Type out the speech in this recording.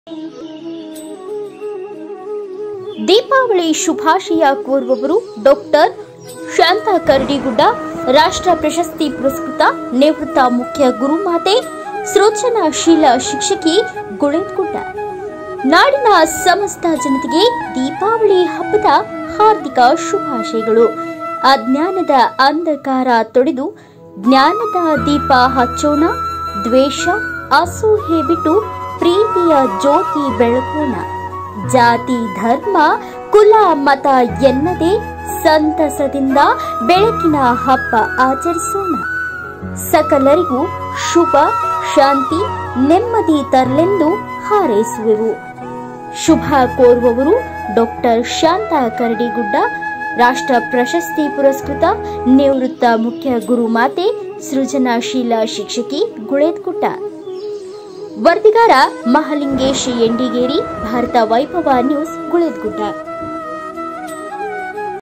ದೀಪಾವಳಿ ಶುಭಾಶಯ ಕೋರುವವರು ಡಾಕ್ಟರ್ ಶಾಂತಾ ಕರಡಿಗುಡ್ಡ ರಾಷ್ಟ್ರ ಪ್ರಶಸ್ತಿ ಪುರಸ್ಕೃತ ನಿವೃತ್ತ ಮುಖ್ಯ ಗುರುಮಾತೆ ಸೃಜನಶೀಲ ಶಿಕ್ಷಕಿ ಗುಳೇದ್ಗುಡ್ಡ ನಾಡಿನ ಸಮಸ್ತ ಜನತೆಗೆ ದೀಪಾವಳಿ ಹಬ್ಬದ ಹಾರ್ದಿಕ ಶುಭಾಶಯಗಳು ಅಜ್ಞಾನದ ಅಂಧಕಾರ ತೊಡೆದು ಜ್ಞಾನದ ದೀಪ ಹಚ್ಚೋಣ ದ್ವೇಷ ಅಸೂಹೆ ಬಿಟ್ಟು ಪ್ರೀತಿಯ ಜ್ಯೋತಿ ಬೆಳಗೋಣ ಜಾತಿ ಧರ್ಮ ಕುಲ ಮತ ಎನ್ನದೆ ಸಂತಸದಿಂದ ಬೆಳಕಿನ ಹಬ್ಬ ಆಚರಿಸೋಣ ಸಕಲರಿಗೂ ಶುಭ ಶಾಂತಿ ನೆಮ್ಮದಿ ತರಲೆಂದು ಹಾರೈಸುವೆವು ಶುಭ ಕೋರುವವರು ಡಾಕ್ಟರ್ ಶಾಂತ ಕರಡಿಗುಡ್ಡ ರಾಷ್ಟ್ರ ಪ್ರಶಸ್ತಿ ಪುರಸ್ಕೃತ ನಿವೃತ್ತ ಮುಖ್ಯ ಗುರುಮಾತೆ ಸೃಜನಶೀಲ ಶಿಕ್ಷಕಿ ಗುಳೇದ್ಗುಡ್ಡ ವರದಿಗಾರ ಮಹಲಿಂಗೇಶ್ ಎಂಡಿಗೇರಿ ಭಾರತ ವೈಭವ ನ್ಯೂಸ್ ಗುಳೇದ್ಗುಡ್ಡ